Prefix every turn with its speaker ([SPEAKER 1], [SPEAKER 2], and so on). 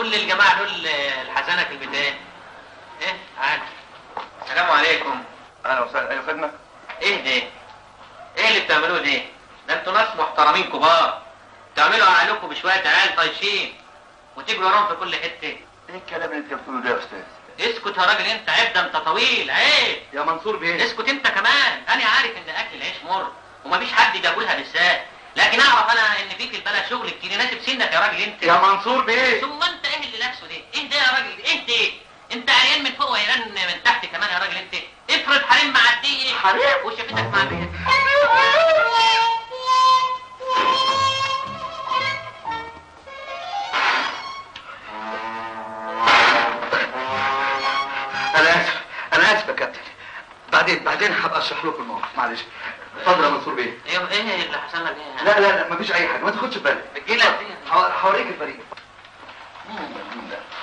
[SPEAKER 1] قول للجماعه دول الحسنه في البدايه ايه تعال السلام عليكم
[SPEAKER 2] اهلا وسهلا ايوه خدمه
[SPEAKER 1] ايه ده ايه اللي بتعملوه ده ده انتوا ناس محترمين كبار تعملوا عليكم بشويه عيال طايشين وتجروا وراهم في كل حته
[SPEAKER 2] ايه الكلام اللي انت بتقوله ده يا استاذ
[SPEAKER 1] اسكت يا راجل انت عيب ده انت طويل عيب
[SPEAKER 2] يا منصور بيه
[SPEAKER 1] اسكت انت كمان انا عارف ان اكل العيش مر ومفيش حد بياكلها بالذات لكن اعرف انا ان فيك البلد شغل كتير يناسب سنك يا راجل انت
[SPEAKER 2] يا منصور بيه
[SPEAKER 1] ثم انت ايه اللي لابسه ده ايه ده يا راجل ايه ده انت عيان من فوق وعيان من تحت كمان يا راجل انت افرض حريم معديه
[SPEAKER 2] حريم؟
[SPEAKER 1] وشفتك معديه
[SPEAKER 2] انا اسف انا اسف يا كابتن بعدين بعدين هبقى اشرح لكم الموقف معلش اتفضل يا منصور بيه
[SPEAKER 1] ايه ايه اللي حصل لك ايه
[SPEAKER 2] لا لا لا مفيش اي حاجه ما تاخدش بالك
[SPEAKER 1] بتجيلك دي
[SPEAKER 2] هو- هوريك الفريق
[SPEAKER 1] مم.
[SPEAKER 2] لا.